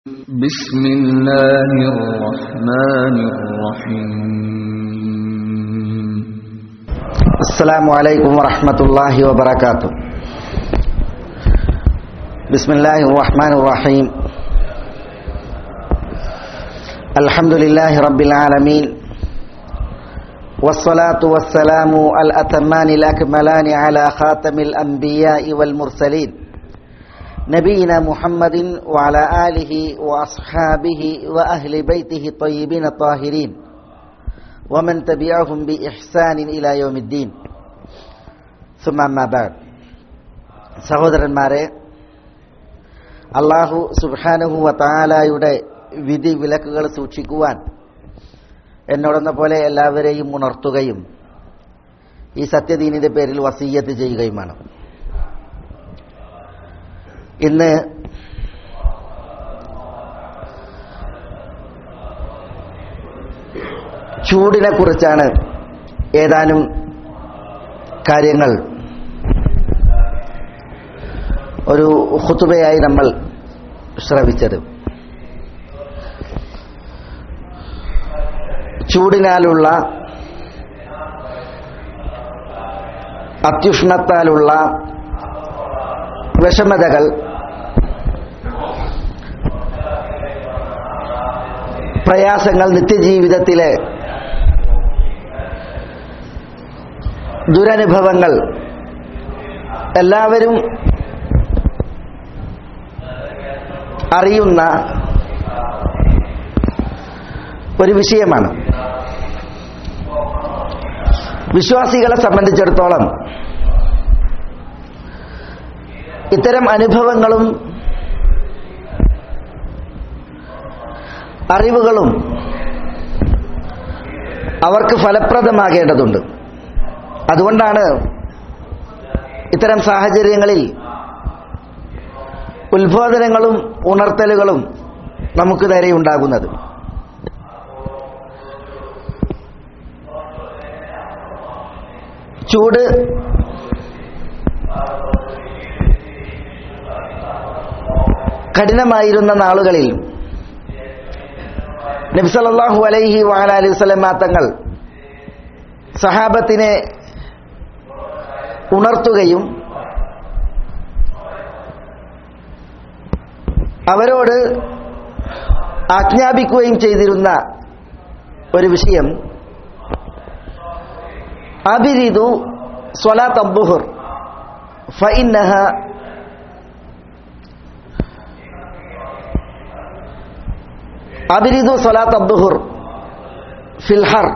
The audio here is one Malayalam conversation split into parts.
بسم الله الرحمن الرحيم السلام عليكم ورحمة الله وبركاته بسم الله الرحمن الرحيم الحمد لله رب العالمين والصلاة والسلام الأتمان الأكملان على خاتم الأنبياء والمرسلين نبينا محمد وعلى آله وأصحابه وأهل بيته الطيبين الطاهرين ومن تبعهم بإحسان إلى يوم الدين ثم أما بعد സഹോദരന്മാരെ അള്ളാഹു സുബാനുഹു വത്താലായുടെ വിധി വിലക്കുകൾ സൂക്ഷിക്കുവാൻ എന്നോടെന്ന പോലെ എല്ലാവരെയും ഉണർത്തുകയും ഈ സത്യദീനിന്റെ പേരിൽ വസീയത്ത് ചെയ്യുകയുമാണ് ഇന്ന് ചൂടിനെ കുറിച്ചാണ് ഏതാനും കാര്യങ്ങൾ ഒരു ഹുത്തുബയായി നമ്മൾ ശ്രവിച്ചത് ചൂടിനാലുള്ള അത്യുഷ്ണത്താലുള്ള വിഷമതകൾ പ്രയാസങ്ങൾ നിത്യജീവിതത്തിലെ ദുരനുഭവങ്ങൾ എല്ലാവരും അറിയുന്ന ഒരു വിഷയമാണ് വിശ്വാസികളെ സംബന്ധിച്ചിടത്തോളം ഇത്തരം അനുഭവങ്ങളും അറിവുകളും അവർക്ക് ഫലപ്രദമാകേണ്ടതുണ്ട് അതുകൊണ്ടാണ് ഇത്തരം സാഹചര്യങ്ങളിൽ ഉത്ബോധനങ്ങളും ഉണർത്തലുകളും നമുക്ക് നേരെ ഉണ്ടാകുന്നത് ചൂട് കഠിനമായിരുന്ന നാളുകളിൽ നബ്സലല്ലാഹു അലൈഹി വാല അലൈഹി വസല്ലമ തങ്ങൾ സഹാബത്തിനെ ഉണർത്തുകയും അവരോട് ആജ്ഞാപിക്കുകയും ചെയ്തിരുന്ന ഒരു വിഷയം അബിരിദു സ്വലാത്ത് അബ്ബുഹുർ ഫഇന്നഹ അബിരിദു സ്വലാത്ത് അബ്ദുഹുർ ഫിൽഹർ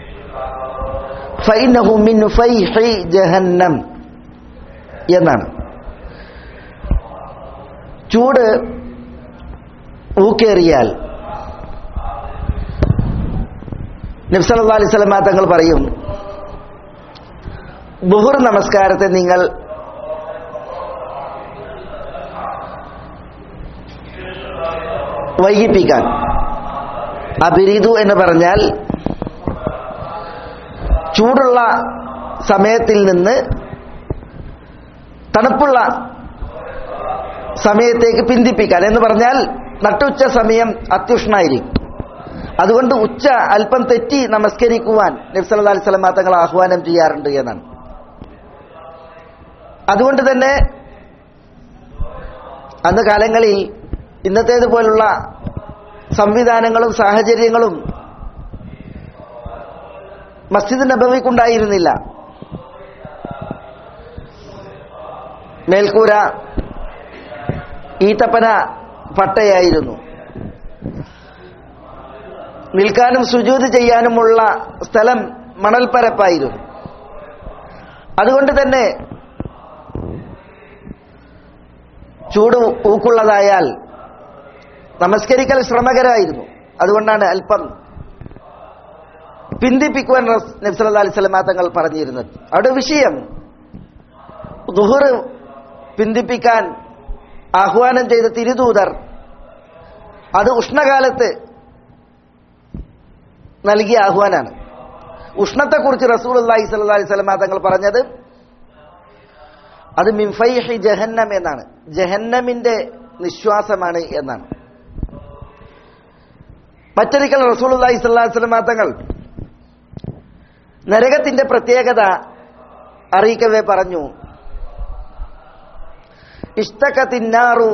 ഫൈനഹു മിൻ ഫൈഹി ജഹന്നം എന്നാണ് ചൂട് ഊക്കേറിയാൽ നബ്സല്ലാ അലൈഹി സ്വലമാ തങ്ങൾ പറയും ബുഹുർ നമസ്കാരത്തെ നിങ്ങൾ വൈകിപ്പിക്കാൻ അഭിരീതു എന്ന് പറഞ്ഞാൽ ചൂടുള്ള സമയത്തിൽ നിന്ന് തണുപ്പുള്ള സമയത്തേക്ക് പിന്തിപ്പിക്കാൻ എന്ന് പറഞ്ഞാൽ നട്ടുച്ച സമയം അത്യുഷ്ണായിരിക്കും അതുകൊണ്ട് ഉച്ച അല്പം തെറ്റി നമസ്കരിക്കുവാൻ നബ്സല്ലാ അലൈഹി സ്വലമാ തങ്ങൾ ആഹ്വാനം ചെയ്യാറുണ്ട് എന്നാണ് അതുകൊണ്ട് തന്നെ അന്ന് കാലങ്ങളിൽ ഇന്നത്തേതുപോലുള്ള സംവിധാനങ്ങളും സാഹചര്യങ്ങളും മസ്ജിദ് നബവിക്കുണ്ടായിരുന്നില്ല മേൽക്കൂര ഈത്തപ്പന പട്ടയായിരുന്നു നിൽക്കാനും സുജൂത് ചെയ്യാനുമുള്ള സ്ഥലം മണൽപ്പരപ്പായിരുന്നു അതുകൊണ്ട് തന്നെ ചൂട് ഊക്കുള്ളതായാൽ നമസ്കരിക്കൽ ശ്രമകരമായിരുന്നു അതുകൊണ്ടാണ് അല്പം പിന്തിപ്പിക്കുവാൻ നബ്സല്ലാ അലൈഹി സ്വലമാ തങ്ങൾ പറഞ്ഞിരുന്നത് അവിടെ വിഷയം ദുഹർ പിന്തിപ്പിക്കാൻ ആഹ്വാനം ചെയ്ത തിരുദൂതർ അത് ഉഷ്ണകാലത്ത് നൽകിയ ആഹ്വാനാണ് ഉഷ്ണത്തെക്കുറിച്ച് റസൂൽ അള്ളാഹി സ്വല്ലാ അലൈഹി സ്വലമാ തങ്ങൾ പറഞ്ഞത് അത് മിൻഫൈഹി ജഹന്നം എന്നാണ് ജഹന്നമിന്റെ നിശ്വാസമാണ് എന്നാണ് മറ്റൊരിക്കൽ റസൂലുള്ളാഹി സ്വല്ലല്ലാഹു അലൈഹി വസല്ലം തങ്ങൾ നരകത്തിന്റെ പ്രത്യേകത അറിയിക്കവേ പറഞ്ഞു ഇഷ്ടക്കത്തിന്നാറു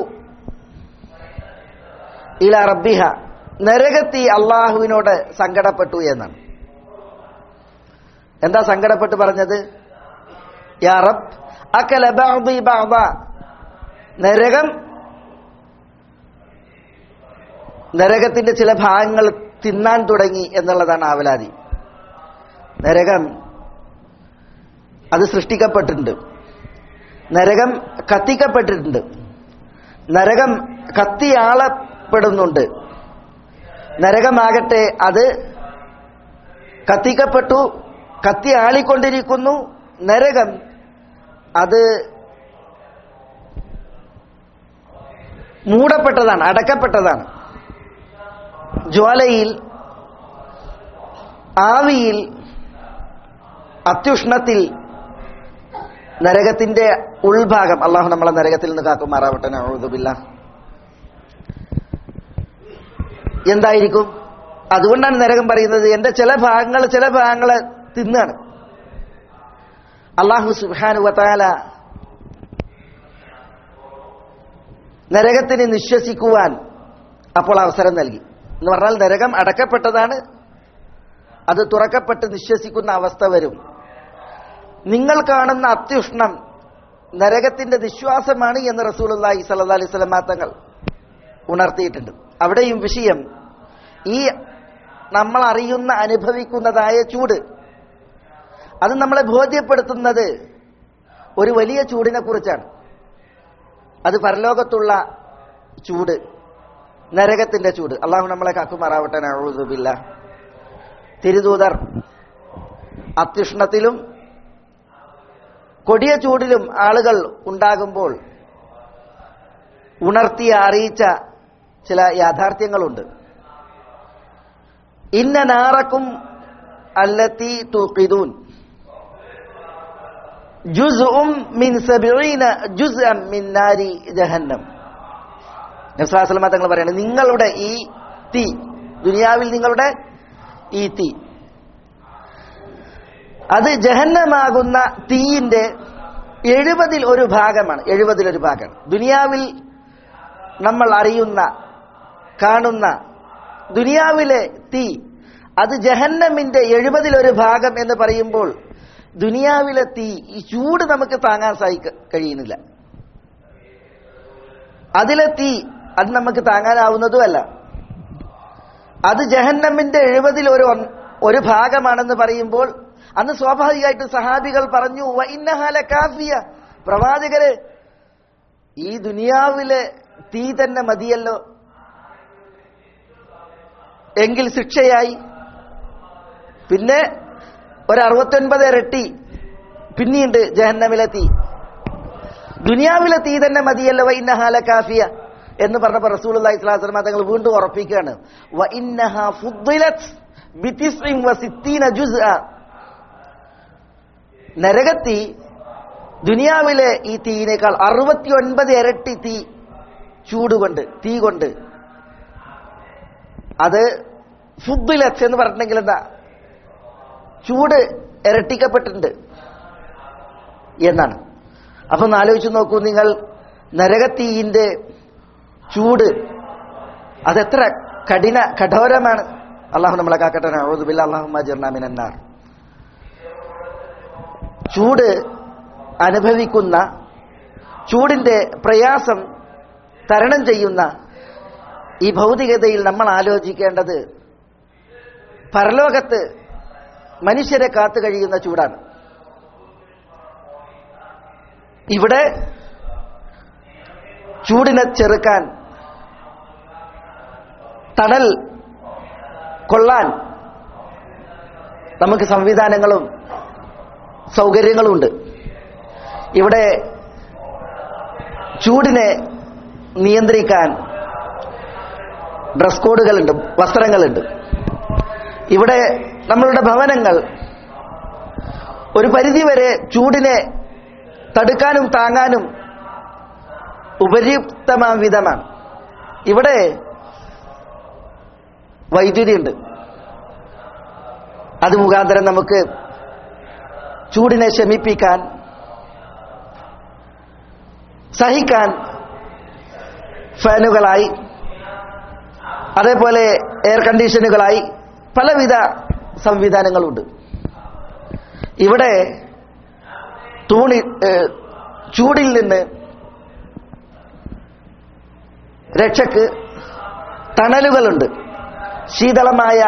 ഇല റബ്ബിഹ നരകത്തി അള്ളാഹുവിനോട് സങ്കടപ്പെട്ടു എന്നാണ് എന്താ സങ്കടപ്പെട്ട് പറഞ്ഞത് യാ റബ്ബ് അക്കല ബഅദി ബഅദ നരകം നരകത്തിന്റെ ചില ഭാഗങ്ങൾ തിന്നാൻ തുടങ്ങി എന്നുള്ളതാണ് ആവലാതി നരകം അത് സൃഷ്ടിക്കപ്പെട്ടിട്ടുണ്ട് നരകം കത്തിക്കപ്പെട്ടിട്ടുണ്ട് നരകം കത്തിയാളപ്പെടുന്നുണ്ട് നരകമാകട്ടെ അത് കത്തിക്കപ്പെട്ടു കത്തി ആളിക്കൊണ്ടിരിക്കുന്നു നരകം അത് മൂടപ്പെട്ടതാണ് അടക്കപ്പെട്ടതാണ് ജ്വാലയിൽ ആവിയിൽ അത്യുഷ്ണത്തിൽ നരകത്തിന്റെ ഉൾഭാഗം അള്ളാഹു നമ്മളെ നരകത്തിൽ നിന്ന് കാക്കുമാറാവട്ടെ നഴുതുമില്ല എന്തായിരിക്കും അതുകൊണ്ടാണ് നരകം പറയുന്നത് എന്റെ ചില ഭാഗങ്ങൾ ചില ഭാഗങ്ങളെ തിന്നാണ് അള്ളാഹു സുഹാനു വത്താല നരകത്തിന് നിശ്വസിക്കുവാൻ അപ്പോൾ അവസരം നൽകി എന്ന് പറഞ്ഞാൽ നരകം അടക്കപ്പെട്ടതാണ് അത് തുറക്കപ്പെട്ട് നിശ്വസിക്കുന്ന അവസ്ഥ വരും നിങ്ങൾ കാണുന്ന അത്യുഷ്ണം നരകത്തിന്റെ നിശ്വാസമാണ് എന്ന് റസൂലി സല്ലാ അലൈഹി സ്വലമാ തങ്ങൾ ഉണർത്തിയിട്ടുണ്ട് അവിടെയും വിഷയം ഈ നമ്മൾ അറിയുന്ന അനുഭവിക്കുന്നതായ ചൂട് അത് നമ്മളെ ബോധ്യപ്പെടുത്തുന്നത് ഒരു വലിയ ചൂടിനെ കുറിച്ചാണ് അത് പരലോകത്തുള്ള ചൂട് നരകത്തിന്റെ ചൂട് അള്ളാഹു നമ്മളെ കാക്കുമാറാവട്ടെ നഴുതുമില്ല തിരുദൂതർ അത്യുഷ്ണത്തിലും കൊടിയ ചൂടിലും ആളുകൾ ഉണ്ടാകുമ്പോൾ ഉണർത്തിയ അറിയിച്ച ചില യാഥാർത്ഥ്യങ്ങളുണ്ട് ഇന്ന നാറക്കും അല്ലത്തി തൂക്കിദൂൻ ജുസ്ഉം മിൻ സബീന ജുസ്അം മിൻ നാരി ജഹന്നം നബ്സാസ്ലമ തങ്ങൾ പറയുന്നത് നിങ്ങളുടെ ഈ തീ ദുനിയാവിൽ നിങ്ങളുടെ ഈ തീ അത് ജഹന്നമാകുന്ന തീയിന്റെ എഴുപതിൽ ഒരു ഭാഗമാണ് എഴുപതിൽ ഒരു ഭാഗമാണ് ദുനിയാവിൽ നമ്മൾ അറിയുന്ന കാണുന്ന ദുനിയാവിലെ തീ അത് ജഹന്നമിന്റെ എഴുപതിൽ ഒരു ഭാഗം എന്ന് പറയുമ്പോൾ ദുനിയാവിലെ തീ ഈ ചൂട് നമുക്ക് താങ്ങാൻ സാധിക്ക കഴിയുന്നില്ല അതിലെ തീ അത് നമുക്ക് താങ്ങാനാവുന്നതുമല്ല അത് ജഹന്നമിന്റെ എഴുപതിൽ ഒരു ഒന്ന്- ഒരു ഭാഗമാണെന്ന് പറയുമ്പോൾ അന്ന് സ്വാഭാവികമായിട്ടും സഹാബികൾ പറഞ്ഞു "വ ഇന്നഹാല കാഫിയ പ്രവാചകര് ഈ ദുനിയാവിലെ തീ തന്നെ മതിയല്ലോ എങ്കിൽ ശിക്ഷയായി പിന്നെ ഒരു അറുപത്തൊൻപത് ഇരട്ടി പിന്നീണ്ട് ജഹന്നമിലെ തീ ദുനിയാവിലെ തീ തന്നെ മതിയല്ലോ വ ഇന്നഹാല കാഫിയ എന്ന് പറഞ്ഞപ്പോൾ റസൂൽ അള്ളാഹി സ്വലാസ്ലമ തങ്ങൾ വീണ്ടും ഉറപ്പിക്കുകയാണ് വ ഇന്നഹ ഫുദ്ദിലത് ബിതിസ്ഇൻ വസിത്തീന ജുസ്അ നരകത്തി ദുനിയാവിലെ ഈ തീയിനേക്കാൾ അറുപത്തിയൊൻപത് ഇരട്ടി തീ ചൂടുകൊണ്ട് തീ കൊണ്ട് അത് ഫുദ്ദിലത്ത് എന്ന് പറഞ്ഞിട്ടുണ്ടെങ്കിൽ എന്താ ചൂട് ഇരട്ടിക്കപ്പെട്ടിട്ടുണ്ട് എന്നാണ് അപ്പൊ ഒന്ന് ആലോചിച്ച് നോക്കൂ നിങ്ങൾ നരകത്തീയിന്റെ ചൂട് അതെത്ര കഠിന കഠോരമാണ് അള്ളാഹു നമ്മളെ കാക്കട്ടെ ഔദുബില്ല അള്ളാഹുമാർ ചൂട് അനുഭവിക്കുന്ന ചൂടിന്റെ പ്രയാസം തരണം ചെയ്യുന്ന ഈ ഭൗതികതയിൽ നമ്മൾ ആലോചിക്കേണ്ടത് പരലോകത്ത് മനുഷ്യരെ കാത്തു കഴിയുന്ന ചൂടാണ് ഇവിടെ ചൂടിനെ ചെറുക്കാൻ തണൽ കൊള്ളാൻ നമുക്ക് സംവിധാനങ്ങളും സൗകര്യങ്ങളുമുണ്ട് ഇവിടെ ചൂടിനെ നിയന്ത്രിക്കാൻ ഡ്രസ് കോഡുകളുണ്ട് വസ്ത്രങ്ങളുണ്ട് ഇവിടെ നമ്മളുടെ ഭവനങ്ങൾ ഒരു പരിധിവരെ ചൂടിനെ തടുക്കാനും താങ്ങാനും ഉപര്യുക്തമാം വിധമാണ് ഇവിടെ വൈദ്യുതി ഉണ്ട് അത് മുഖാന്തരം നമുക്ക് ചൂടിനെ ശമിപ്പിക്കാൻ സഹിക്കാൻ ഫാനുകളായി അതേപോലെ എയർ കണ്ടീഷനുകളായി പലവിധ സംവിധാനങ്ങളുണ്ട് ഇവിടെ തൂണി ഏഹ്, ചൂടിൽ നിന്ന് രക്ഷക്ക് തണലുകളുണ്ട് ശീതളമായ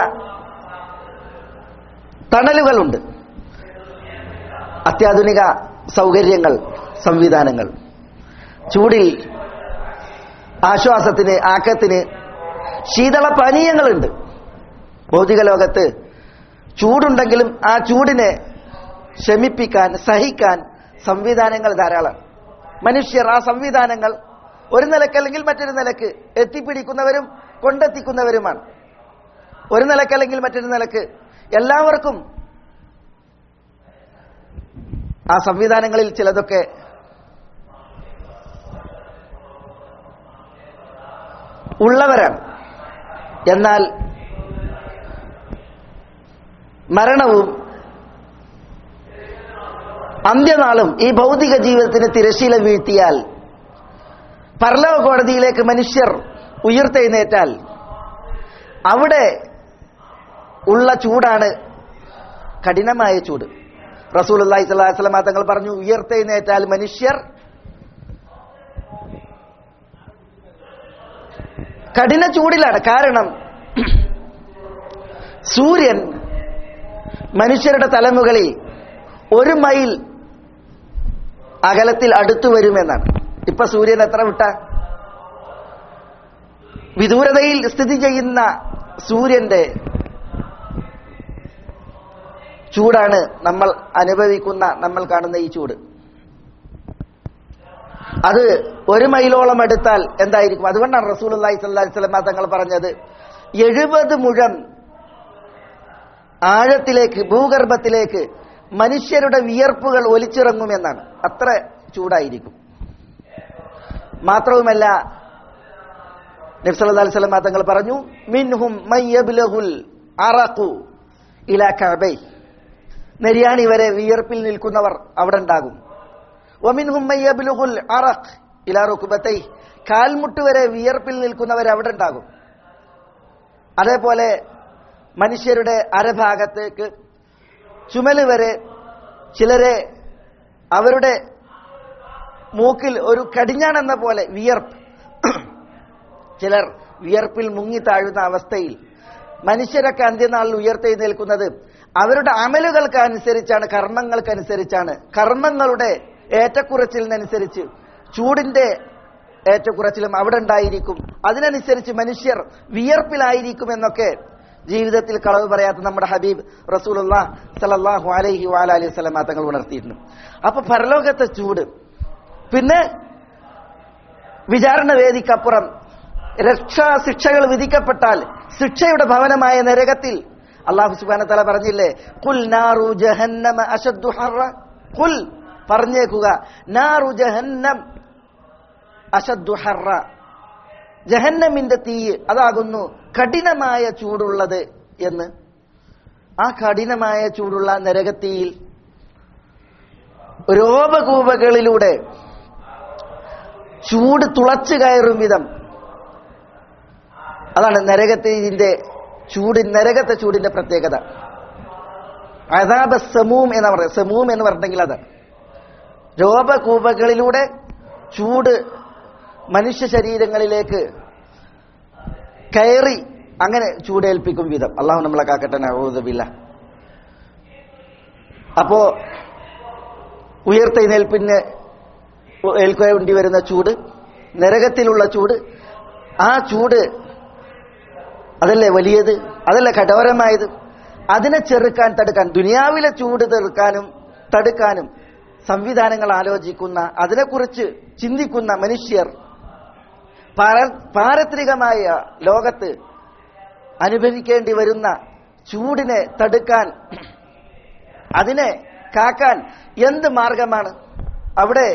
തണലുകളുണ്ട് അത്യാധുനിക സൗകര്യങ്ങൾ സംവിധാനങ്ങൾ ചൂടിൽ ആശ്വാസത്തിന് ആക്കത്തിന് ശീതള പാനീയങ്ങളുണ്ട് ഭൗതിക ലോകത്ത് ചൂടുണ്ടെങ്കിലും ആ ചൂടിനെ ശമിപ്പിക്കാൻ സഹിക്കാൻ സംവിധാനങ്ങൾ ധാരാളം മനുഷ്യർ ആ സംവിധാനങ്ങൾ ഒരു നിലക്കല്ലെങ്കിൽ മറ്റൊരു നിലക്ക് എത്തിപ്പിടിക്കുന്നവരും കൊണ്ടെത്തിക്കുന്നവരുമാണ് ഒരു നിലക്കല്ലെങ്കിൽ മറ്റൊരു നിലക്ക് എല്ലാവർക്കും ആ സംവിധാനങ്ങളിൽ ചിലതൊക്കെ ഉള്ളവരാണ് എന്നാൽ മരണവും അന്ത്യനാളും ഈ ഭൗതിക ജീവിതത്തിന് തിരശീല വീഴ്ത്തിയാൽ പരലോക കോടതിയിലേക്ക് മനുഷ്യർ ഉയർത്തെഴുന്നേറ്റാൽ അവിടെ ഉള്ള ചൂടാണ് കഠിനമായ ചൂട് റസൂൽ അള്ളാഹി സ്വലാസ്ലമ തങ്ങൾ പറഞ്ഞു ഉയർത്തെഴുന്നേറ്റാൽ മനുഷ്യർ കഠിന ചൂടിലാണ് കാരണം സൂര്യൻ മനുഷ്യരുടെ തലമുകളിൽ ഒരു മൈൽ അകലത്തിൽ അടുത്തു വരുമെന്നാണ് ഇപ്പൊ സൂര്യൻ എത്ര വിട്ട വിദൂരതയിൽ സ്ഥിതി ചെയ്യുന്ന സൂര്യന്റെ ചൂടാണ് നമ്മൾ അനുഭവിക്കുന്ന നമ്മൾ കാണുന്ന ഈ ചൂട് അത് ഒരു മൈലോളം എടുത്താൽ എന്തായിരിക്കും അതുകൊണ്ടാണ് റസൂൽ അള്ളാഹി സ്വല്ലി സ്വലമ തങ്ങൾ പറഞ്ഞത് എഴുപത് മുഴം ആഴത്തിലേക്ക് ഭൂഗർഭത്തിലേക്ക് മനുഷ്യരുടെ വിയർപ്പുകൾ ഒലിച്ചിറങ്ങുമെന്നാണ് അത്ര ചൂടായിരിക്കും മാത്രവുമല്ല നബ്സല്ലാ സ്വലമ തങ്ങൾ പറഞ്ഞു മിൻഹും മയ്യബ്ലഹുൽ അറഖു ഇലാ കഅബൈ നെരിയാണി വരെ വിയർപ്പിൽ നിൽക്കുന്നവർ അവിടെ ഉണ്ടാകും ഒമിൻഹും മയ്യബ്ലുഹുൽ അറഖ് ഇലാ റുക്ബത്തൈ കാൽമുട്ട് വരെ വിയർപ്പിൽ നിൽക്കുന്നവർ അവിടെ ഉണ്ടാകും അതേപോലെ മനുഷ്യരുടെ അരഭാഗത്തേക്ക് ചുമല് വരെ ചിലരെ അവരുടെ മൂക്കിൽ ഒരു കടിഞ്ഞാണെന്ന പോലെ വിയർപ്പ് ചിലർ വിയർപ്പിൽ മുങ്ങി താഴുന്ന അവസ്ഥയിൽ മനുഷ്യരൊക്കെ അന്ത്യനാളിൽ ഉയർത്തെഴുന്നേൽക്കുന്നത് അവരുടെ അമലുകൾക്ക് അനുസരിച്ചാണ് കർമ്മങ്ങൾക്കനുസരിച്ചാണ് കർമ്മങ്ങളുടെ ഏറ്റക്കുറച്ചിലിനനുസരിച്ച് ചൂടിന്റെ ഏറ്റക്കുറച്ചിലും അവിടെ ഉണ്ടായിരിക്കും അതിനനുസരിച്ച് മനുഷ്യർ വിയർപ്പിലായിരിക്കും എന്നൊക്കെ ജീവിതത്തിൽ കളവ് പറയാത്ത നമ്മുടെ ഹബീബ് റസൂലുള്ള സലല്ലാഹു അലൈഹി വാല അലൈഹി സ്വലമ തങ്ങൾ ഉണർത്തിയിരുന്നു അപ്പൊ പരലോകത്തെ ചൂട് പിന്നെ വിചാരണ വേദിക്കപ്പുറം രക്ഷാ ശിക്ഷകൾ വിധിക്കപ്പെട്ടാൽ ശിക്ഷയുടെ ഭവനമായ നരകത്തിൽ അള്ളാഹു സുബാന തല പറഞ്ഞില്ലേ കുൽ നാറു ജഹന്നമ അശദ്ദു ഹറ കുൽ പറഞ്ഞേക്കുക നാറു ജഹന്നം അശദ്ദു ഹറ ജഹന്നമിന്റെ തീ അതാകുന്നു കഠിനമായ ചൂടുള്ളത് എന്ന് ആ കഠിനമായ ചൂടുള്ള നരകത്തീയിൽ രോപകൂപകളിലൂടെ ചൂട് തുളച്ചു കയറും വിധം അതാണ് നരകത്തിന്റെ ചൂട് നരകത്തെ ചൂടിന്റെ പ്രത്യേകത അതാപ സമൂം എന്ന് പറയുന്നത് സമൂം എന്ന് പറഞ്ഞെങ്കിൽ അത് രോപകൂപകളിലൂടെ ചൂട് മനുഷ്യ ശരീരങ്ങളിലേക്ക് കയറി അങ്ങനെ ചൂടേൽപ്പിക്കും വിധം അള്ളാഹു നമ്മളെ കാക്കട്ടെ നവൂതബില്ല അപ്പോ ഉയർത്തെഴുന്നേൽപ്പിന് ഏൽക്കേണ്ടി വരുന്ന ചൂട് നരകത്തിലുള്ള ചൂട് ആ ചൂട് അതല്ലേ വലിയത് അതല്ലേ കഠോരമായത് അതിനെ ചെറുക്കാൻ തടുക്കാൻ ദുനിയാവിലെ ചൂട് തെറുക്കാനും തടുക്കാനും സംവിധാനങ്ങൾ ആലോചിക്കുന്ന അതിനെക്കുറിച്ച് ചിന്തിക്കുന്ന മനുഷ്യർ പാര- പാരത്രികമായ ലോകത്ത് അനുഭവിക്കേണ്ടി വരുന്ന ചൂടിനെ തടുക്കാൻ അതിനെ കാക്കാൻ എന്ത് മാർഗമാണ് അവിടെ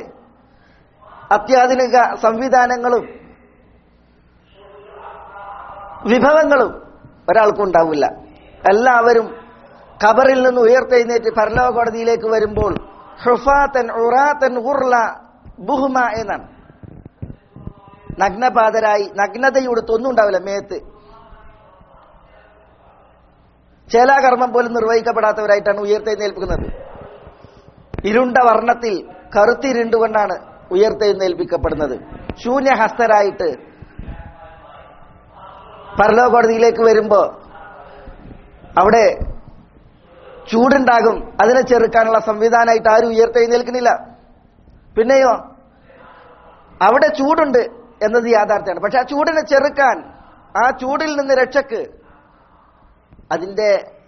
അത്യാധുനിക സംവിധാനങ്ങളും വിഭവങ്ങളും ഒരാൾക്കും ഉണ്ടാവില്ല എല്ലാവരും ഖബറിൽ നിന്ന് ഉയർത്തെഴുന്നേറ്റ് പരലോക കോടതിയിലേക്ക് വരുമ്പോൾ ഹുഫാത്തൻ ഉറാത്തൻ ഉർല ബുഹ്മ എന്നാണ് നഗ്നപാതരായി നഗ്നതയുടുത്ത് ഒന്നും ഉണ്ടാവില്ല മേത്ത് ചേലാകർമ്മം പോലും നിർവഹിക്കപ്പെടാത്തവരായിട്ടാണ് ഉയർത്തെഴുന്നേൽപ്പിക്കുന്നത് ഇരുണ്ട വർണ്ണത്തിൽ കറുത്തിരുണ്ടുകൊണ്ടാണ് ഉയർത്തെഴുന്നേൽപ്പിക്കപ്പെടുന്നത് ശൂന്യഹസ്തരായിട്ട് പരലോകോടതിയിലേക്ക് വരുമ്പോ അവിടെ ചൂടുണ്ടാകും അതിനെ ചെറുക്കാനുള്ള സംവിധാനമായിട്ട് ആരും ഉയർത്തെഴുന്നേൽക്കുന്നില്ല പിന്നെയോ അവിടെ ചൂടുണ്ട് എന്നത് യാഥാർത്ഥ്യമാണ് പക്ഷെ ആ ചൂടിനെ ചെറുക്കാൻ ആ ചൂടിൽ നിന്ന് രക്ഷക്ക് അതിന്റെ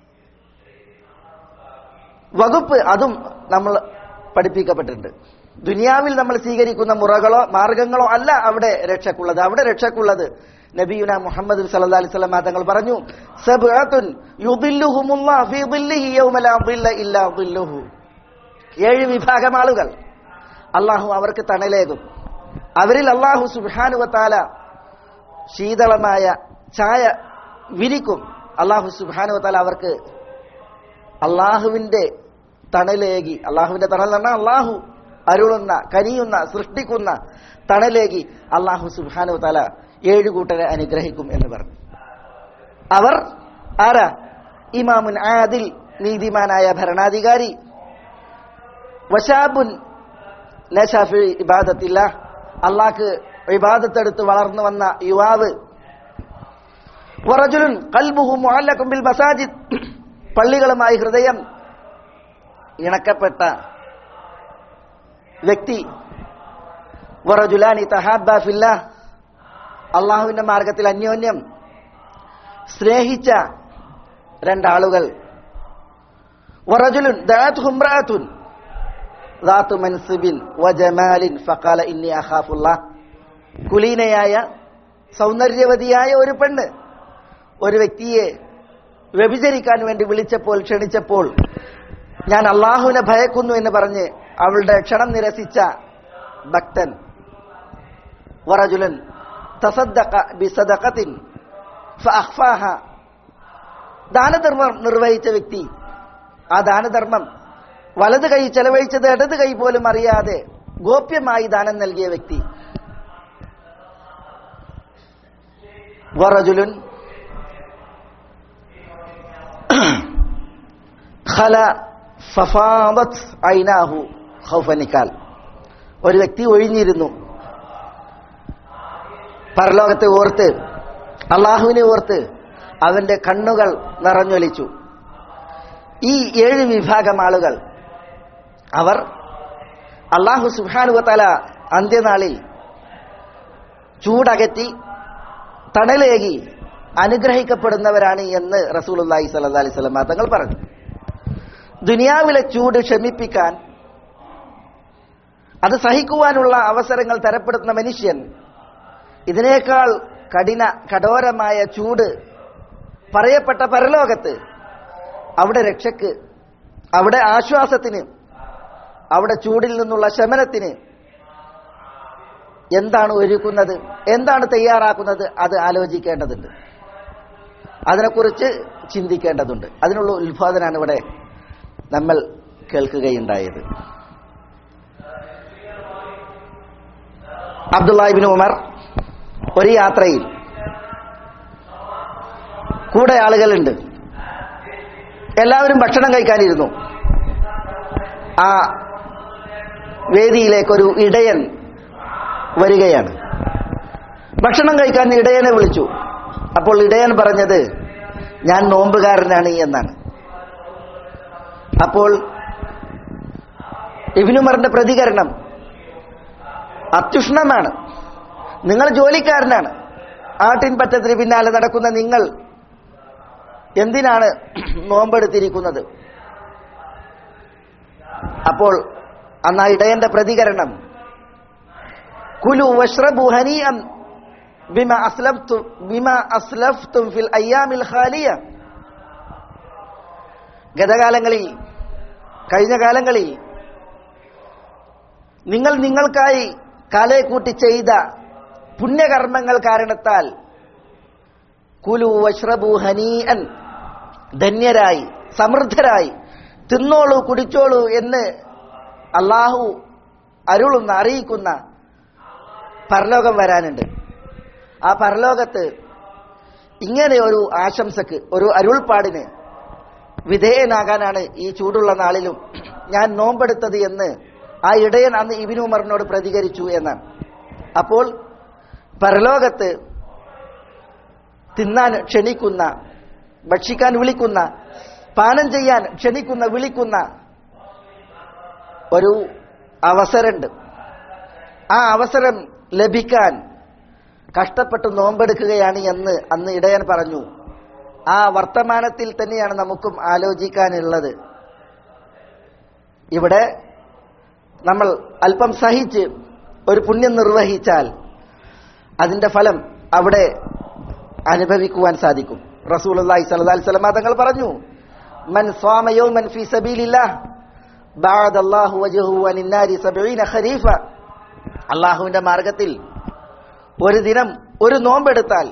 വകുപ്പ് അതും നമ്മൾ പഠിപ്പിക്കപ്പെട്ടിട്ടുണ്ട് ദുനിയാവിൽ നമ്മൾ സ്വീകരിക്കുന്ന മുറകളോ മാർഗങ്ങളോ അല്ല അവിടെ രക്ഷക്കുള്ളത് അവിടെ രക്ഷക്കുള്ളത് നബിയുന മുഹമ്മദ് സല്ലല്ലാഹു അലൈഹി വസല്ലം തങ്ങൾ പറഞ്ഞു സബ്അത്തുൻ യുദില്ലുഹുമുല്ലാഹ് ഫീ ദില്ലിഹി യൗമ ലാ ദില്ല ഇല്ലാ ദില്ലുഹു ഏഴ് വിഭാഗം ആളുകൾ അള്ളാഹു അവർക്ക് തണലേകും അവരിൽ അള്ളാഹു സുബ്ഹാനഹു വതആല ശീതളമായ ചായ വിരിക്കും അള്ളാഹു സുബ്ഹാനഹു വതആല അവർക്ക് അള്ളാഹുവിന്റെ തണലേകി അള്ളാഹുവിന്റെ തണൽ എന്ന് പറഞ്ഞാൽ അള്ളാഹു അരുളുന്ന കനിയുന്ന സൃഷ്ടിക്കുന്ന തണലേകി അള്ളാഹു സുബ്ഹാനഹു വതആല ഏഴു കൂട്ടരെ അനുഗ്രഹിക്കും എന്ന് പറഞ്ഞു അവർ ആരാ ഇമാമുൻ ആദിൽ നീതിമാനായ ഭരണാധികാരി വശാബുൻ നശാഫി ഇബാദത്തില്ല അള്ളാഹ്ക്ക് ഇബാദത്തെടുത്ത് വളർന്നു വന്ന യുവാവ് വറജുലുൻ ഖൽബുഹു മുഅല്ലഖും ബിൽ മസാജിദ് പള്ളികളുമായി ഹൃദയം ഇണക്കപ്പെട്ട വ്യക്തി വറജുലാനി തഹാബ ഫില്ലാ അള്ളാഹുവിന്റെ മാർഗത്തിൽ അന്യോന്യം സ്നേഹിച്ച രണ്ടാളുകൾ വറജുലുൻ ദഅത്ഹു ഇംറഅത്തുൻ ذات منصب وجمال فقال إني أخاف الله കുലീനയായ സൗന്ദര്യവതിയായ ഒരു പെണ്ണ് ഒരു വ്യക്തിയെ വ്യഭിചരിക്കാൻ വേണ്ടി വിളിച്ചപ്പോൾ ക്ഷണിച്ചപ്പോൾ ഞാൻ അള്ളാഹുവിനെ ഭയക്കുന്നു എന്ന് പറഞ്ഞ് അവളുടെ ക്ഷണം നിരസിച്ച ഭക്തൻ വറജുലൻ തസദ്ദഖ ബിസദഖത്തിൻ ഫഅഖ്ഫാഹ ദാനധർമ്മം നിർവഹിച്ച വ്യക്തി ആ ദാനധർമ്മം വലത് കൈ ചെലവഴിച്ചത് ഇടത് കൈ പോലും അറിയാതെ ഗോപ്യമായി ദാനം നൽകിയ വ്യക്തി വറജുലുൻ ഖല ഫഫാദത് ഐനാഹു ഖൗഫനിക്കാൽ ഒരു വ്യക്തി ഒഴിഞ്ഞിരുന്നു പരലോകത്തെ ഓർത്ത് അള്ളാഹുവിനെ ഓർത്ത് അവന്റെ കണ്ണുകൾ നിറഞ്ഞൊലിച്ചു ഈ ഏഴ് വിഭാഗം ആളുകൾ അവർ അള്ളാഹു സുഹാനുവത്തല അന്ത്യനാളിൽ ചൂടകറ്റി തണലേകി അനുഗ്രഹിക്കപ്പെടുന്നവരാണ് എന്ന് റസൂലുല്ലാഹി സല്ലാ അലൈഹി സ്വലം തങ്ങൾ പറഞ്ഞു ദുനിയാവിലെ ചൂട് ക്ഷമിപ്പിക്കാൻ അത് സഹിക്കുവാനുള്ള അവസരങ്ങൾ തരപ്പെടുത്തുന്ന മനുഷ്യൻ ഇതിനേക്കാൾ കഠിന കഠോരമായ ചൂട് പറയപ്പെട്ട പരലോകത്ത് അവിടെ രക്ഷക്ക് അവിടെ ആശ്വാസത്തിന് അവിടെ ചൂടിൽ നിന്നുള്ള ശമനത്തിന് എന്താണ് ഒരുക്കുന്നത് എന്താണ് തയ്യാറാക്കുന്നത് അത് ആലോചിക്കേണ്ടതുണ്ട് അതിനെക്കുറിച്ച് ചിന്തിക്കേണ്ടതുണ്ട് അതിനുള്ള ഉത്പാദനാണ് ഇവിടെ നമ്മൾ കേൾക്കുകയുണ്ടായത് അബ്ദുല്ലാഹിബിൻ ഉമർ ഒരു യാത്രയിൽ കൂടെ ആളുകളുണ്ട് എല്ലാവരും ഭക്ഷണം കഴിക്കാനിരുന്നു ആ വേദിയിലേക്കൊരു ഇടയൻ വരികയാണ് ഭക്ഷണം കഴിക്കാൻ ഇടയനെ വിളിച്ചു അപ്പോൾ ഇടയൻ പറഞ്ഞത് ഞാൻ നോമ്പുകാരനാണ് എന്നാണ് അപ്പോൾ ഇബിനുമറിന്റെ പ്രതികരണം അത്യുഷ്ണമാണ് നിങ്ങൾ ജോലിക്കാരനാണ് ആട്ടിൻ പറ്റത്തിന് പിന്നാലെ നടക്കുന്ന നിങ്ങൾ എന്തിനാണ് നോമ്പെടുത്തിരിക്കുന്നത് അപ്പോൾ അന്ന് ആ ഇടയന്റെ പ്രതികരണം കുലു വഷ്റബു ഹനീഅൻ ബിമ അസ്ലഫ്തു ബിമ അസ്ലഫ്തും ഫിൽ അയ്യാമിൽ ഖാലിയ ഗതകാലങ്ങളിൽ കഴിഞ്ഞ കാലങ്ങളിൽ നിങ്ങൾ നിങ്ങൾക്കായി കാലയെ കൂട്ടി ചെയ്ത പുണ്യകർമ്മങ്ങൾ കാരണത്താൽ കുലു വഷ്റബു ഹനീഅൻ ധന്യരായി സമൃദ്ധരായി തിന്നോളൂ കുടിച്ചോളൂ എന്ന് അള്ളാഹു അരുളുന്ന അറിയിക്കുന്ന പരലോകം വരാനുണ്ട് ആ പരലോകത്ത് ഇങ്ങനെ ഒരു ആശംസക്ക് ഒരു അരുൾപ്പാടിന് വിധേയനാകാനാണ് ഈ ചൂടുള്ള നാളിലും ഞാൻ നോമ്പെടുത്തത് എന്ന് ആ ഇടയൻ അന്ന് ഇബിനു ഉമറിനോട് പ്രതികരിച്ചു എന്നാണ് അപ്പോൾ പരലോകത്ത് തിന്നാൻ ക്ഷണിക്കുന്ന ഭക്ഷിക്കാൻ വിളിക്കുന്ന പാനം ചെയ്യാൻ ക്ഷണിക്കുന്ന വിളിക്കുന്ന ഒരു അവസരമുണ്ട് ആ അവസരം ലഭിക്കാൻ കഷ്ടപ്പെട്ട് നോമ്പെടുക്കുകയാണ് എന്ന് അന്ന് ഇടയൻ പറഞ്ഞു ആ വർത്തമാനത്തിൽ തന്നെയാണ് നമുക്കും ആലോചിക്കാനുള്ളത് ഇവിടെ നമ്മൾ അല്പം സഹിച്ച് ഒരു പുണ്യം നിർവഹിച്ചാൽ അതിന്റെ ഫലം അവിടെ അനുഭവിക്കുവാൻ സാധിക്കും റസൂൽ അള്ളാഹി സല്ലല്ലാഹി അലൈഹി വസല്ലം തങ്ങൾ പറഞ്ഞു മൻ സ്വാമ യൗമൻ ഫീ സബീലില്ലാഹ് ബഅദ അല്ലാഹു വജ്ഹുഹു അനിൻ നാരി 70 ഖരീഫ അള്ളാഹുവിന്റെ മാർഗത്തിൽ ഒരു ദിനം ഒരു നോമ്പെടുത്താൽ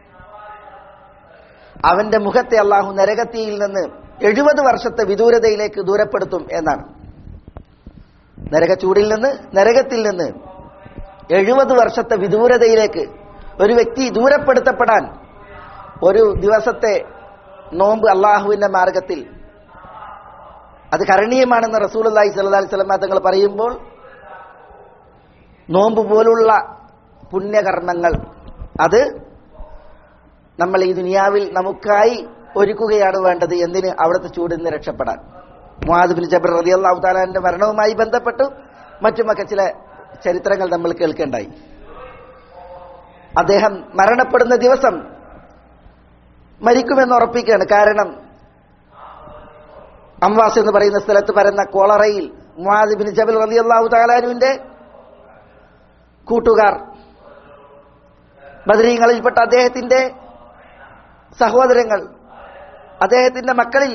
അവന്റെ മുഖത്തെ അള്ളാഹു നരകത്തിയിൽ നിന്ന് എഴുപത് വർഷത്തെ വിദൂരതയിലേക്ക് ദൂരപ്പെടുത്തും എന്നാണ് നരകച്ചൂടിൽ നിന്ന് നരകത്തിൽ നിന്ന് എഴുപത് വർഷത്തെ വിദൂരതയിലേക്ക് ഒരു വ്യക്തി ദൂരപ്പെടുത്തപ്പെടാൻ ഒരു ദിവസത്തെ നോമ്പ് അള്ളാഹുവിന്റെ മാർഗത്തിൽ അത് കരണീയമാണെന്ന് റസൂൽ അള്ളാഹി സല്ലി സ്വലമ തങ്ങൾ പറയുമ്പോൾ നോമ്പ് പോലുള്ള പുണ്യകർമ്മങ്ങൾ അത് നമ്മൾ ഈ ദുനിയാവിൽ നമുക്കായി ഒരുക്കുകയാണ് വേണ്ടത് എന്തിന് അവിടുത്തെ ചൂടിൽ നിന്ന് രക്ഷപ്പെടാൻ മുഹാദിബിൻ ജബർ റതി അള്ളാഹു താലാന്റെ മരണവുമായി ബന്ധപ്പെട്ടു മറ്റുമൊക്കെ ചില ചരിത്രങ്ങൾ നമ്മൾ കേൾക്കേണ്ടായി അദ്ദേഹം മരണപ്പെടുന്ന ദിവസം മരിക്കുമെന്ന് ഉറപ്പിക്കുകയാണ് കാരണം അംവാസ് എന്ന് പറയുന്ന സ്ഥലത്ത് പരന്ന കോളറയിൽ മുഹാദിബിൻ ജബൽ റതി അള്ളാഹു താലാനുവിന്റെ കൂട്ടുകാർ ബദരീങ്ങളിൽപ്പെട്ട അദ്ദേഹത്തിന്റെ സഹോദരങ്ങൾ അദ്ദേഹത്തിന്റെ മക്കളിൽ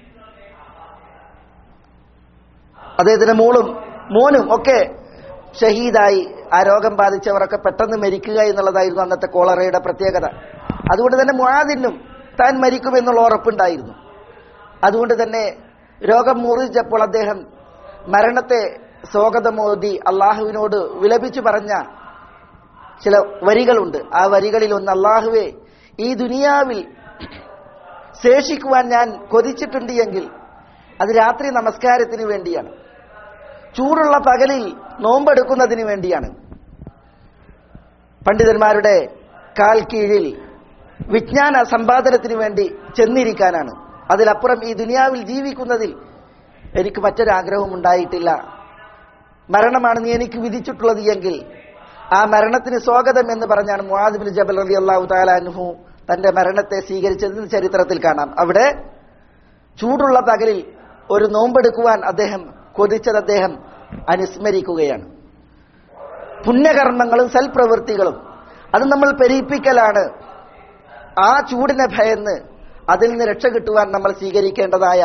അദ്ദേഹത്തിന്റെ മോളും മോനും ഒക്കെ ഷഹീദായി ആ രോഗം ബാധിച്ചവരൊക്കെ പെട്ടെന്ന് മരിക്കുക എന്നുള്ളതായിരുന്നു അന്നത്തെ കോളറയുടെ പ്രത്യേകത അതുകൊണ്ട് തന്നെ മുഹാദിനും താൻ മരിക്കുമെന്നുള്ള ഉറപ്പുണ്ടായിരുന്നു അതുകൊണ്ട് തന്നെ രോഗം മുറിച്ചപ്പോൾ അദ്ദേഹം മരണത്തെ സ്വാഗതമോദി അള്ളാഹുവിനോട് വിലപിച്ചു പറഞ്ഞ ചില വരികളുണ്ട് ആ വരികളിൽ ഒന്ന് അള്ളാഹുവെ ഈ ദുനിയാവിൽ ശേഷിക്കുവാൻ ഞാൻ കൊതിച്ചിട്ടുണ്ട് എങ്കിൽ അത് രാത്രി നമസ്കാരത്തിന് വേണ്ടിയാണ് ചൂടുള്ള പകലിൽ നോമ്പെടുക്കുന്നതിന് വേണ്ടിയാണ് പണ്ഡിതന്മാരുടെ കാൽ കീഴിൽ വിജ്ഞാന സമ്പാദനത്തിന് വേണ്ടി ചെന്നിരിക്കാനാണ് അതിലപ്പുറം ഈ ദുനിയാവിൽ ജീവിക്കുന്നതിൽ എനിക്ക് മറ്റൊരാഗ്രഹവും ഉണ്ടായിട്ടില്ല മരണമാണ് നീ എനിക്ക് വിധിച്ചിട്ടുള്ളത് എങ്കിൽ ആ മരണത്തിന് സ്വാഗതം എന്ന് പറഞ്ഞാണ് മുഹാദിബിൻ ജബൽ റലി അള്ളാഹു താലാൻഹു തന്റെ മരണത്തെ സ്വീകരിച്ചതെന്ന് ചരിത്രത്തിൽ കാണാം അവിടെ ചൂടുള്ള പകലിൽ ഒരു നോമ്പെടുക്കുവാൻ അദ്ദേഹം കൊതിച്ചത് അദ്ദേഹം അനുസ്മരിക്കുകയാണ് പുണ്യകർമ്മങ്ങളും സൽപ്രവൃത്തികളും അത് നമ്മൾ പെരീപ്പിക്കലാണ് ആ ചൂടിനെ ഭയന്ന് അതിൽ നിന്ന് രക്ഷ കിട്ടുവാൻ നമ്മൾ സ്വീകരിക്കേണ്ടതായ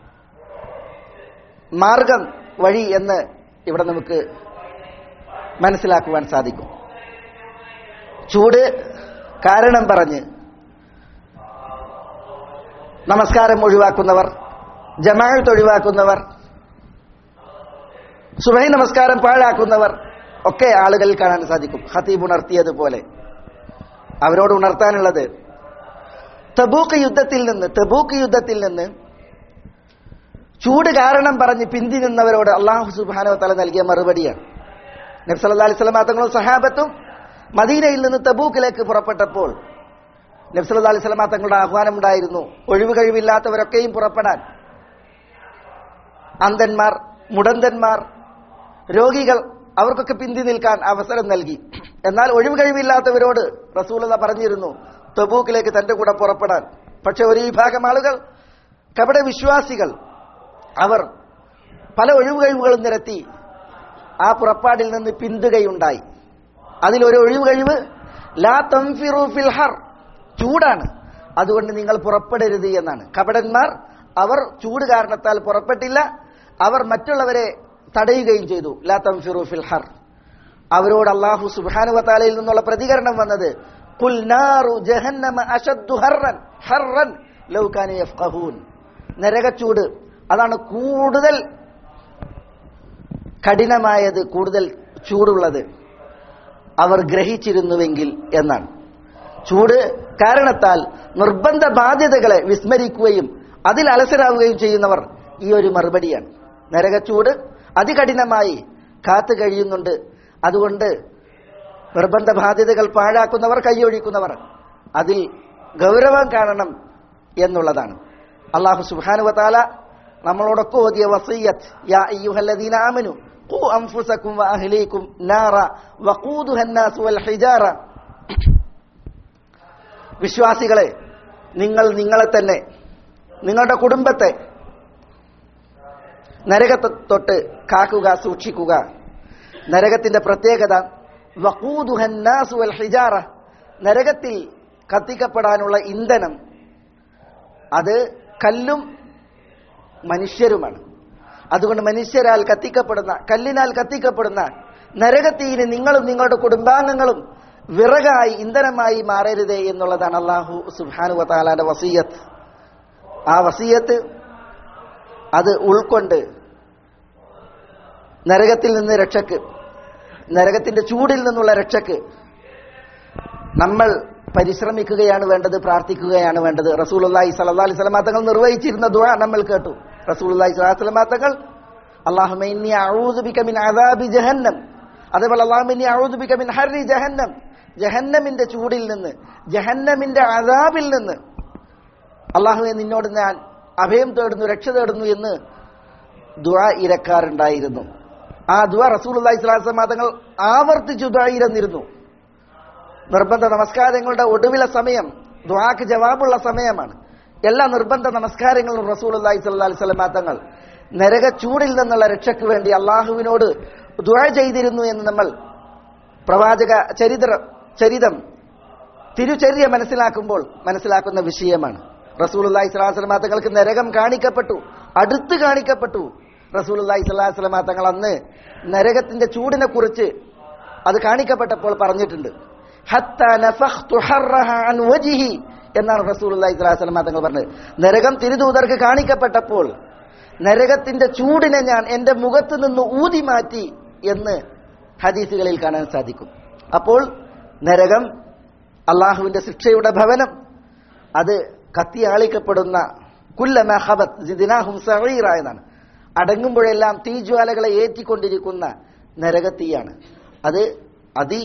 മാർഗം വഴി എന്ന് ഇവിടെ നമുക്ക് മനസ്സിലാക്കുവാൻ സാധിക്കും ചൂട് കാരണം പറഞ്ഞ് നമസ്കാരം ഒഴിവാക്കുന്നവർ ജമാഅത്ത് ഒഴിവാക്കുന്നവർ സുബൈ നമസ്കാരം പാഴാക്കുന്നവർ ഒക്കെ ആളുകളിൽ കാണാൻ സാധിക്കും ഹത്തീബ് ഉണർത്തിയതുപോലെ അവരോട് ഉണർത്താനുള്ളത് തബൂക്ക് യുദ്ധത്തിൽ നിന്ന് തബൂക്ക് യുദ്ധത്തിൽ നിന്ന് ചൂട് കാരണം പറഞ്ഞ് പിന്തി നിന്നവരോട് അള്ളാഹു സുബാനോ തല നൽകിയ മറുപടിയാണ് നബ്സല്ലാ അലൈഹി സ്വലമാ തങ്ങളും സഹാബത്തും മദീനയിൽ നിന്ന് തബൂക്കിലേക്ക് പുറപ്പെട്ടപ്പോൾ നബ്സല്ലാ അലൈഹി സ്വലമാ തങ്ങളുടെ ആഹ്വാനം ഉണ്ടായിരുന്നു ഒഴിവ് കഴിവില്ലാത്തവരൊക്കെയും പുറപ്പെടാൻ അന്ധന്മാർ മുടന്തന്മാർ രോഗികൾ അവർക്കൊക്കെ പിന്തി നിൽക്കാൻ അവസരം നൽകി എന്നാൽ ഒഴിവ് കഴിവില്ലാത്തവരോട് റസൂലത പറഞ്ഞിരുന്നു തബൂക്കിലേക്ക് തന്റെ കൂടെ പുറപ്പെടാൻ പക്ഷെ ഒരു വിഭാഗം ആളുകൾ കപട വിശ്വാസികൾ അവർ പല ഒഴിവ് കഴിവുകളും നിരത്തി ആ പുറപ്പാടിൽ നിന്ന് പിന്തുകയുണ്ടായി അതിലൊരു ഒഴിവ് കഴിവ് ലാ തംഫിറു ഫിൽ ഹർ ചൂടാണ് അതുകൊണ്ട് നിങ്ങൾ പുറപ്പെടരുത് എന്നാണ് കപടന്മാർ അവർ ചൂട് കാരണത്താൽ പുറപ്പെട്ടില്ല അവർ മറ്റുള്ളവരെ തടയുകയും ചെയ്തു ലാ തംഫിറു ഫിൽ ഹർ അവരോട് അള്ളാഹു സുബാനുവത്താലയിൽ നിന്നുള്ള പ്രതികരണം വന്നത് ഖുൽ നാറു ജഹന്നമ അശദ്ദു ഹർറൻ ഹർറൻ ലൗ കാനു യഫ്ഖഹൂൻ നരകച്ചൂട് അതാണ് കൂടുതൽ കഠിനമായത് കൂടുതൽ ചൂടുള്ളത് അവർ ഗ്രഹിച്ചിരുന്നുവെങ്കിൽ എന്നാണ് ചൂട് കാരണത്താൽ നിർബന്ധ ബാധ്യതകളെ വിസ്മരിക്കുകയും അതിൽ അലസരാവുകയും ചെയ്യുന്നവർ ഈ ഒരു മറുപടിയാണ് നരകച്ചൂട് അതികഠിനമായി കാത്തു കഴിയുന്നുണ്ട് അതുകൊണ്ട് നിർബന്ധ ബാധ്യതകൾ പാഴാക്കുന്നവർ കൈയൊഴിക്കുന്നവർ അതിൽ ഗൗരവം കാണണം എന്നുള്ളതാണ് അള്ളാഹു സുബാനുവത്താല നമ്മളോടൊക്കെ ഓതിയ വസയ്യത്ത് യാ അയ്യുഹല്ലദീന ആമനു ഖു അൻഫുസകും വഅഹ്ലീകും നാറ വഖൂദുഹ الناس والحجاره വിശ്വാസികളെ നിങ്ങൾ നിങ്ങളെ തന്നെ നിങ്ങളുടെ കുടുംബത്തെ നരകത്തെ തൊട്ട് കാക്കുക സൂക്ഷിക്കുക നരകത്തിന്റെ പ്രത്യേകത വഖൂദുഹ الناس والحجاره നരകത്തിൽ കത്തിക്കപ്പെടാനുള്ള ഇന്ധനം അത് കല്ലും മനുഷ്യരുമാണ് അതുകൊണ്ട് മനുഷ്യരാൽ കത്തിക്കപ്പെടുന്ന കല്ലിനാൽ കത്തിക്കപ്പെടുന്ന നരകത്തീന് നിങ്ങളും നിങ്ങളുടെ കുടുംബാംഗങ്ങളും വിറകായി ഇന്ധനമായി മാറരുതേ എന്നുള്ളതാണ് അള്ളാഹു സുബാനു വത്താലാന്റെ വസീയത്ത് ആ വസീയത്ത് അത് ഉൾക്കൊണ്ട് നരകത്തിൽ നിന്ന് രക്ഷക്ക് നരകത്തിന്റെ ചൂടിൽ നിന്നുള്ള രക്ഷക്ക് നമ്മൾ പരിശ്രമിക്കുകയാണ് വേണ്ടത് പ്രാർത്ഥിക്കുകയാണ് വേണ്ടത് റസൂലുള്ളാഹി സ്വല്ലല്ലാഹി അലൈഹി വസല്ലം തങ്ങൾ നിർവഹിച്ചിരുന്ന ദുആ നമ്മൾ കേട്ടു റസൂലുള്ളാഹി സ്വല്ലല്ലാഹി അലൈഹി വസല്ലം തങ്ങൾ അല്ലാഹുമ്മ ഇന്നി അഊദു ബിക മിൻ അദാബി ജഹന്നം അതേപോലെ അല്ലാഹുമ്മ ഇന്നി അഊദു ബിക മിൻ ഹർരി ജഹന്നം ജഹന്നമിന്റെ ചൂടിൽ നിന്ന് ജഹന്നമിന്റെ അദാബിൽ നിന്ന് അള്ളാഹുവെ നിന്നോട് ഞാൻ അഭയം തേടുന്നു രക്ഷ തേടുന്നു എന്ന് ദുആ ഇരക്കാറുണ്ടായിരുന്നു ആ ദുആ റസൂലുള്ളാഹി സ്വല്ലല്ലാഹി അലൈഹി വസല്ലം തങ്ങൾ ആവർത്തിച്ചു ദുആ ഇരന്നിരുന്നു നിർബന്ധ നമസ്കാരങ്ങളുടെ ഒടുവിലെ സമയം ദുആക്ക് ജവാബുള്ള സമയമാണ് എല്ലാ നിർബന്ധ നമസ്കാരങ്ങളും റസൂലുള്ളാഹി സ്വല്ലല്ലാഹി അലൈഹി വസല്ലം തങ്ങൾ നരക ചൂടിൽ നിന്നുള്ള രക്ഷയ്ക്ക് വേണ്ടി അള്ളാഹുവിനോട് ദുആ ചെയ്തിരുന്നു എന്ന് നമ്മൾ പ്രവാചക ചരിത്ര ചരിതം തിരുചര്യ മനസ്സിലാക്കുമ്പോൾ മനസ്സിലാക്കുന്ന വിഷയമാണ് റസൂലുള്ളാഹി സ്വല്ലല്ലാഹി അലൈഹി വസല്ലം തങ്ങൾക്ക് നരകം കാണിക്കപ്പെട്ടു അടുത്ത് കാണിക്കപ്പെട്ടു റസൂലുള്ളാഹി സ്വല്ലല്ലാഹി അലൈഹി വസല്ലം തങ്ങൾ അന്ന് നരകത്തിന്റെ ചൂടിനെ കുറിച്ച് അത് കാണിക്കപ്പെട്ടപ്പോൾ പറഞ്ഞിട്ടുണ്ട് ഹത്ത നഫഖ്തു ഹർറഹ അൻ വജ്ഹി എന്നാണ് റസൂലുള്ളാഹി സ്വല്ലല്ലാഹി അലൈഹി വസല്ലം തങ്ങൾ പറഞ്ഞത് നരകം തിരുദൂതർക്ക് കാണിക്കപ്പെട്ടപ്പോൾ നരകത്തിന്റെ ചൂടിനെ ഞാൻ എന്റെ മുഖത്ത് നിന്ന് ഊതി മാറ്റി എന്ന് ഹദീസുകളിൽ കാണാൻ സാധിക്കും അപ്പോൾ നരകം അള്ളാഹുവിന്റെ ശിക്ഷയുടെ ഭവനം അത് കത്തിയാളിക്കപ്പെടുന്ന കുല്ലമ ഹബത്ത് ജിദിനാഹും സഈറ എന്നാണ് അടങ്ങുമ്പോഴെല്ലാം തീജ്വാലകളെ ഏറ്റിക്കൊണ്ടിരിക്കുന്ന നരകത്തീയാണ് അത് അതി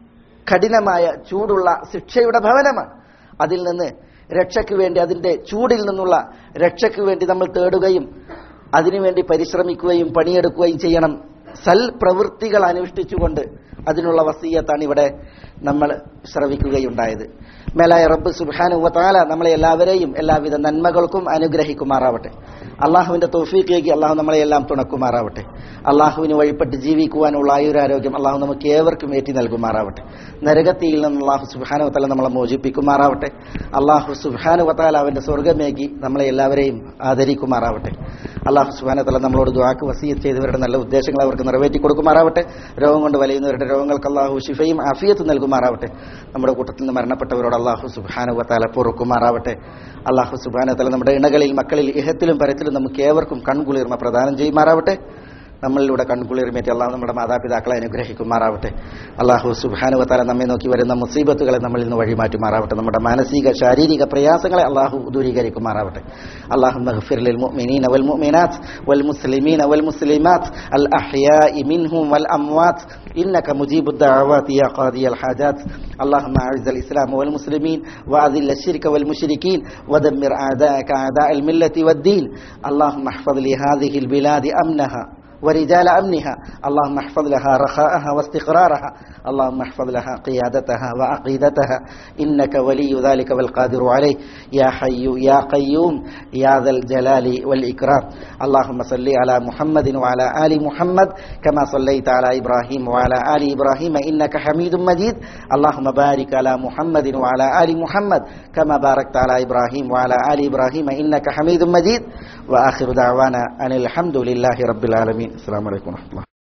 കഠിനമായ ചൂടുള്ള ശിക്ഷയുടെ ഭവനമാണ് അതിൽ നിന്ന് രക്ഷയ്ക്ക് വേണ്ടി അതിന്റെ ചൂടിൽ നിന്നുള്ള രക്ഷയ്ക്ക് വേണ്ടി നമ്മൾ തേടുകയും അതിനുവേണ്ടി പരിശ്രമിക്കുകയും പണിയെടുക്കുകയും ചെയ്യണം സൽ പ്രവൃത്തികൾ അനുഷ്ഠിച്ചുകൊണ്ട് അതിനുള്ള വസീയത്താണ് ഇവിടെ നമ്മൾ ശ്രവിക്കുകയുണ്ടായത് മേലായ റബ്ബ് സുബാനുവത്താല നമ്മളെ എല്ലാവരെയും എല്ലാവിധ നന്മകൾക്കും അനുഗ്രഹിക്കുമാറാവട്ടെ അള്ളാഹുവിന്റെ തോഫീക്കേക്ക് അള്ളാഹു നമ്മളെ എല്ലാം തുണക്കുമാറാവട്ടെ അള്ളാഹുവിന് വഴിപ്പെട്ട് ജീവിക്കുവാനുള്ള ആയുരാരോഗ്യം അള്ളാഹു നമുക്ക് ഏവർക്കും ഏറ്റി നൽകുമാറാവട്ടെ നരകത്തിയിൽ നിന്ന് അള്ളാഹു സുബാനുവത്താല നമ്മളെ മോചിപ്പിക്കുമാറാവട്ടെ അള്ളാഹു സുബാനുവത്താല അവന്റെ സ്വർഗമേകി നമ്മളെ എല്ലാവരെയും ആദരിക്കുമാറാവട്ടെ അള്ളാഹു സുബാനത്തല നമ്മളോട് ദുവാക്ക് വസീത് ചെയ്തവരുടെ നല്ല ഉദ്ദേശങ്ങൾ അവർക്ക് നിറവേറ്റി കൊടുക്കുമാറാവട്ടെ രോഗം കൊണ്ട് വലയുന്നവരുടെ രോഗങ്ങൾക്ക് അള്ളാഹു ഷിഫയും ആഫിയത്തും നൽകുമാറാവട്ടെ നമ്മുടെ കൂട്ടത്തിൽ നിന്ന് മരണപ്പെട്ടവരോട് അള്ളാഹു സുബാനുവത്താല പൊറുക്കുമാറാവട്ടെ അള്ളാഹു സുബാനത്തല നമ്മുടെ ഇണകളിൽ മക്കളിൽ ഇഹത്തിലും പരത്തിലും നമുക്ക് ഏവർക്കും കൺകുളിർമ പ്രദാനം ചെയ്യുമാറാവട്ടെ നമ്മളിലൂടെ കൺകുളിർമേറ്റ് അള്ളാഹു നമ്മുടെ മാതാപിതാക്കളെ അനുഗ്രഹിക്കുമാറാവട്ടെ അള്ളാഹു സുബാനുവത്താല നമ്മെ നോക്കി വരുന്ന മുസീബത്തുകളെ നമ്മളിൽ നിന്ന് വഴിമാറ്റുമാറാവട്ടെ നമ്മുടെ മാനസിക ശാരീരിക പ്രയാസങ്ങളെ അള്ളാഹു ദൂരീകരിക്കുമാറാവട്ടെ അള്ളാഹു മഹ്ഫിർ للمؤمنين والمؤمنات والمسلمين والمسلمات الأحياء منهم والأموات إنك مجيب الدعوات يا قاضي الحاجات اللهم أعز الإسلام والمسلمين وأذل الشرك والمشركين ودمر أعداءك أعداء الملة والدين اللهم احفظ لهذه البلاد أمنها ورجال أمنها اللهم احفظ لها رخاءها واستقرارها اللهم احفظ لها قيادتها وعقيدتها إنك ولي ذلك والقادر عليه يا حي يا قيوم يا ذا الجلال والإكرام اللهم صل على محمد وعلى آل محمد كما صليت على إبراهيم وعلى آل إبراهيم إنك حميد مجيد اللهم بارك على محمد وعلى آل محمد كما باركت على إبراهيم وعلى آل إبراهيم إنك حميد مجيد وآخر دعوانا أن الحمد لله رب العالمين السلام عليكم ورحمة الله